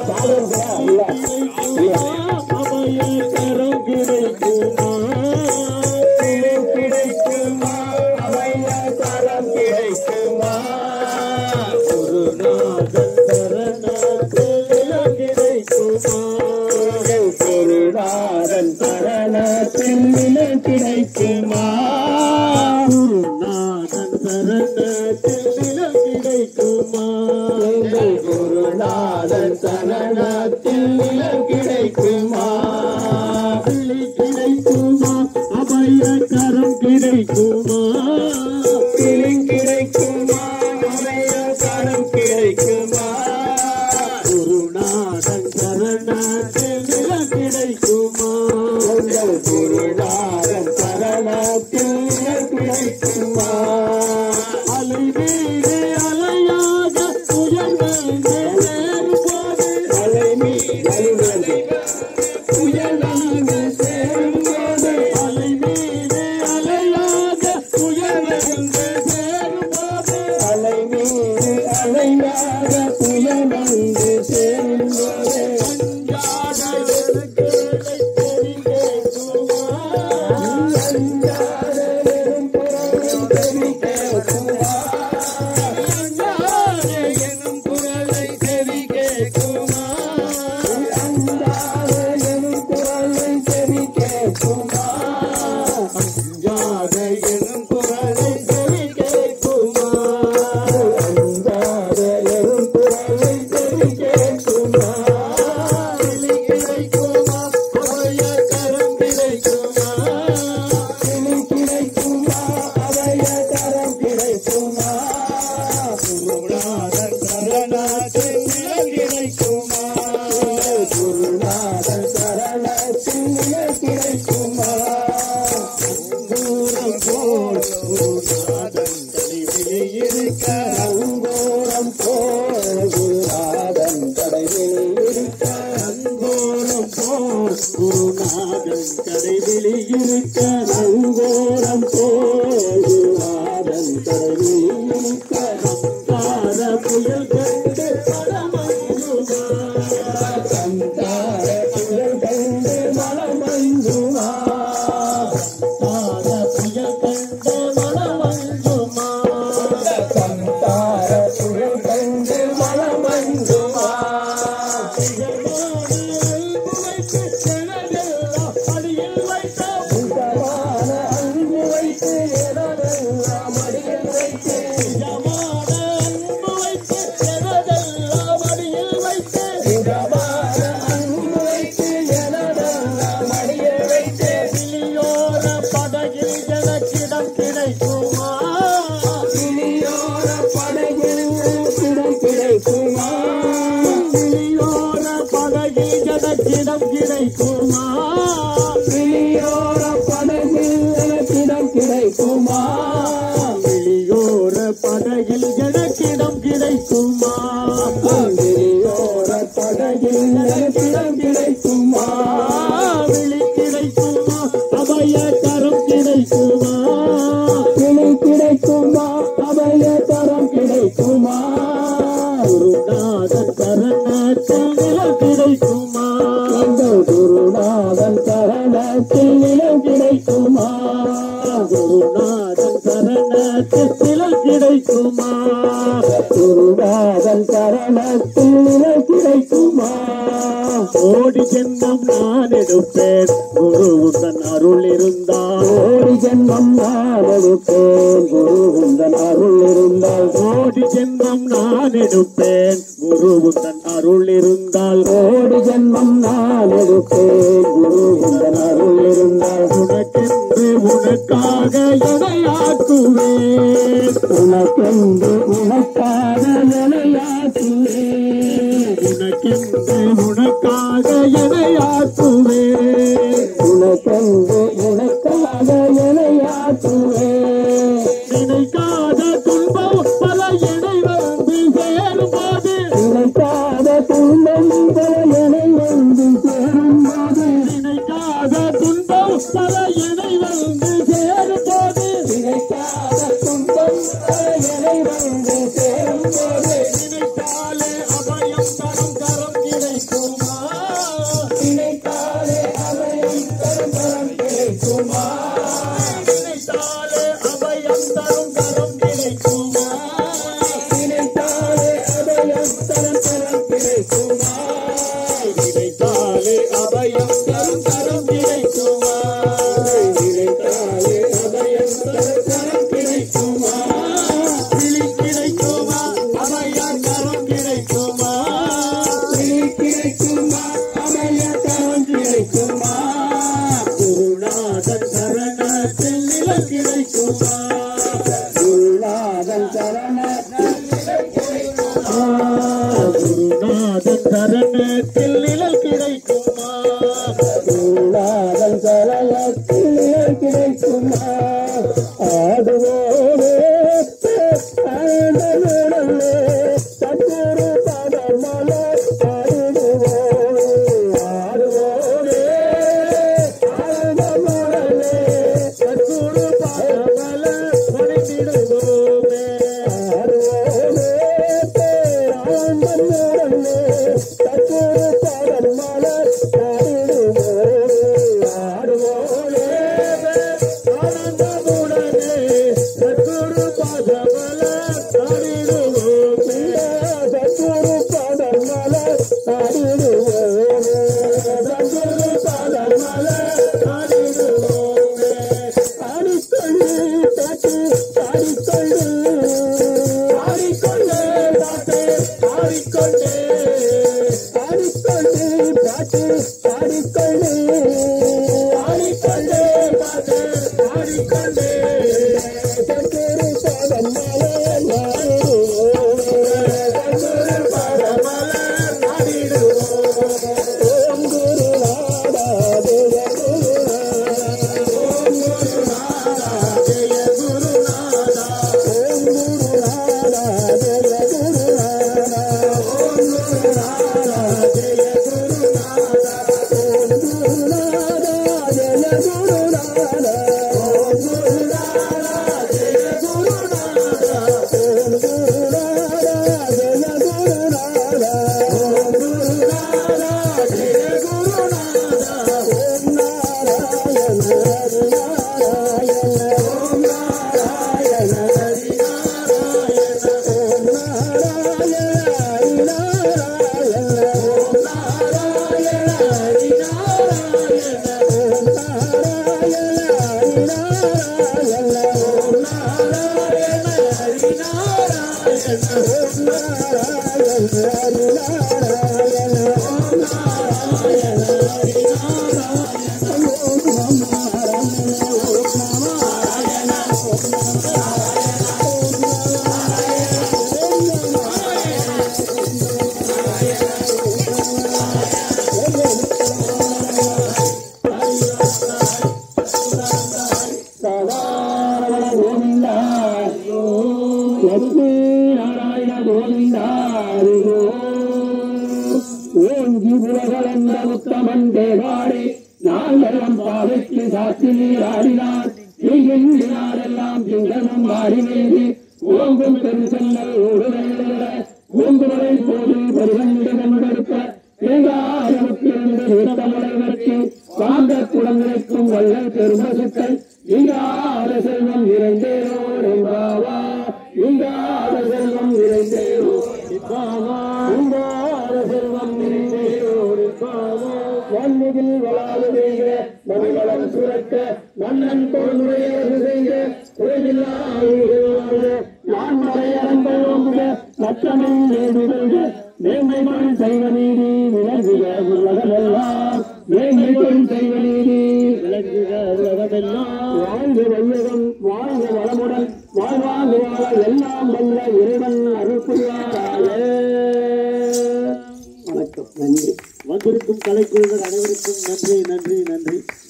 குருநாதன் சரணத்தில் நிலம் கிடைக்குமா குருநாதன் சரணத்தில் நிலம் கிடைக்குமா எங்கள் குருநாதன் சரணத்தில் நிலம் கிடைக்குமா கிளி கிடைக்குமா அபய கரம் கிடைக்குமா கிளி கிடைக்குமா அபய கரம் கிடைக்குமா குருநாதன் சரணத்தில் நிலம் கிடைக்குமா உங்கள் குருநாதன் சரணத்தில் நிலம் கிடைக்குமா அலை மீது அலையாக உயர்ந்தே போது அலை மீது அலையாக உயர்ந்தாங்க சேரும்போது அலை மீது அலையாக உயர்ந்து சேரும்போது அலை மீது அலையாக உயர்ந்து சேரும்போது அஞ்சாத கேளை தெரிந்தேக்குமா அஞ்சாத வெறும் புறமும் தெரிந்தேக்குமா அஞ்சாத எனும் குரலை செவி கேட்குமா அஞ்சாத எனும் குரலை செவி கேட்குமா அஞ்சாத எனும் குரலை செவி கேட்குமா அஞ்சாத எனும் குரலை செவி கேட்குமா கிளி கிடைக்குமா அவைய கரம் கிடைக்குமா கிளி கிடைக்குமா அவைய கரம் கிடைக்குமா குருநாதன் சரணத்தில் நிலம் கிடைக்குமா குருநாதன் சரணத்தில் நிலம் கிடைக்குமா அங்கூரம் போல் குருநாதன் தனிவிலே இருக்க அங்கோரம் போல் குருநாதன் கடைவிலே இருக்க அங்கோரம் போல் குருநாதன் கடைவிலே இருக்க அங்கோரம் போல் குருநாதன் கடைவிலே இருக்க சம்சார புயல் கண்டு படமங்குமா சம்சார புயல் கண்டு மனமங்குமா சம்சார புயல் கண்டு மனமங்குமா சம்சார புயல் கண்டு மனமங்குமா சுகமான அன்பு வைத்து எனதெல்லாம் அடியில் வைத்து சுகமான அன்பு வைத்து எனதெல்லாம் அடியில் வைத்து சுகமான அன்பு வைத்து எனதெல்லாம் அடியில் வைத்து கிளியோர படகில் எனக்கிடம் கிடைக்குமா கிளியோர படகில் எனக்கிடம் கிடைக்குமா கிளியோர படகில் எனக்கிடம் கிடைக்குமா கிளியோர படகில் எனக்கிடம் கிடைக்குமா கிளியோர படகில் எனக்கிடம் கிடைக்குமா கிளியோர படகில் எனக்கிடம் கிடைக்குமா விழி கிடைக்குமா அபய கரம் கிடைக்குமா கிளி கிடைக்குமா அபய கரம் கிடைக்குமா குருநாதன் சரணத்தில் நிலம் கிடைக்குமா எங்கள் குருநாதன் சரணத்தில் நிலம் கிடைக்குமா குருநாதன் சரணத்தில் நிலம் கிடைக்குமா குருநாதன் சரணத்தில் நிலம் கிடைக்குமா ஓடி ஜென்மம் நான் எடுப்பேன் குரு உந்தன் அருள் இருந்தால் ஓடி ஜென்மம் நான் எடுப்பேன் குரு உந்தன் அருள் இருந்தால் ஓடி ஜென்மம் நான் எடுப்பேன் குரு உந்தன் அருள் இருந்தால் ஓடி ஜென்மம் நான் எடுப்பேன் குரு உந்தன் அருள் இருந்தால் உனக்கென்று உனக்காக எனையாக்குவேன் உனக்கென்று உனக்காக எனையாக்குவேன் உனக்கென்று உனக்காக எனையாக்குவேன் உனக்கென்று உனக்காக எனையாக்குவேன் நினைக்காத துன்பம் பல இணை வந்து சேரும்போது நினைக்காத துன்பம் பல இணை வந்து சேரும்போது நினைக்காத துன்பம் பல இணை வந்து சேரும்போது நினைக்காத துன்பம் பல இணை வந்து சேரும்போது நினைத்தாலே அபயம் தரும் கரம் கிடைக்குமா கிடைக்குமா அபயதான் கிடைக்குமா குருநாதன் சரணத்தில் நிலம் கிடைக்குமா குருநாதன் சரணத்தில் குருநாதன் சரணத்தில் நிழல் கிடைக்குமா குருநாதன் சரணத்தில் நிழல் கிடைக்குமா ஆடுவோமே ஆண்டவனே சத்துரு பதமல ஆடுவோமே ஆடுவோமே ஆண்டவனே சத்துரு பதமல பணிந்திடுவோமே ஆடுவோமே ஆண்டவனே சத்துரு பதமல ஆடுவோமே ஆடுவோமே ஆனந்தமுடனே சத்குரு பாதமல ஆடிடுவோமே சத்குரு பாதமல ஆடிடுவோமே சத்குரு பாதமல ஆடிடுவோமே ஆடிக்கொண்டு காத்து ஆடிக்கொண்டு ஆடிக்கொண்டு காத்து ஆடிக்கொண்டு ஆடிக்கொண்டு காத்து ஆடிக்கொண்டு ஆடிக்கொண்டு காத்து ஆடிக்கொண்டு சத்துரு பாதமல ஆடிடுவோமே சத்துரு பாதமல ஆடிடுவோமே ஓம் குருநாதா ஜெய குருநாதா ஓம் குருநாதா ஜெய குருநாதா ஓம் குருநாதா ஜெய குருநாதா ஓம் குருநாதா ஜெய குருநாதா ஓம் குருநாதா ஜெய குருநாதா ஓம் குருநாதா ஜெய குருநாதா ஓம் குருநாதா ஜெய குருநாதா ஓம் குருநாதா ஜெய குருநாதா ஓம் நாராயண ஹரி நாராயண ஓம் நாராயண ஹரி நாராயண ஓம் நாராயண ஹரி நாராயண ஓம் நாராயண ஹரி நாராயண ஓம் நாராயண ஹரி நாராயண ஓம் நாராயண ஹரி நாராயண ஓம் நாராயண ஹரி நாராயண ஓம் நாராயண ஹரி நாராயண ஓம் நாராயண ஓம் நாராயண ஓம் சதாரண கோவிந்தா லட்சுமி நாராயண கோவிந்தா ஓங்கி உலகளந்த உத்தமன் தேவாடி நாங்களம் பாவைக்கு சாட்சி நீராடினார் செய்கின்றாரெல்லாம் சிங்கனும் மாறி மீது ஓங்கும் பெருசெல்லல் ஓடுதல் ஓங்குவரை போது பருவங்களிடம் கொடுக்க தேங்காயமுக்கிருந்து வீரமுடைவர்க்கு காந்த குளங்களுக்கும் வள்ளல் பெருமசுக்கள் இங்காத செல்வம் நிறைந்தேரோர் என்பாவா இங்காத செல்வம் நிறைந்தேரோ இப்பாவா இங்காத செல்வம் நிறைந்தேரோர் இப்பாவா வன்முகில் வளாது செய்க மணிவளம் சுரக்க மன்னன் தோல்முறையரசு செய்க குறைவில்லா நான் மறையரங்கள் ஓங்குக சட்டமில் நேடுகள்க மேன்மைகள் செய்வ நீதி விளங்குக உலகமெல்லாம் மேன்மைகள் செய்வ நீதி விளங்குக உலகமெல்லாம் வாழ்க வையகம் வாழ்க வளமுடன் வாழ்வாங்கு வாழ எல்லாம் வல்ல இறைவன் அருள் புரிவாராக வணக்கம் நன்றி வந்திருக்கும் கலைக்குழுவினர் அனைவருக்கும் நன்றி நன்றி நன்றி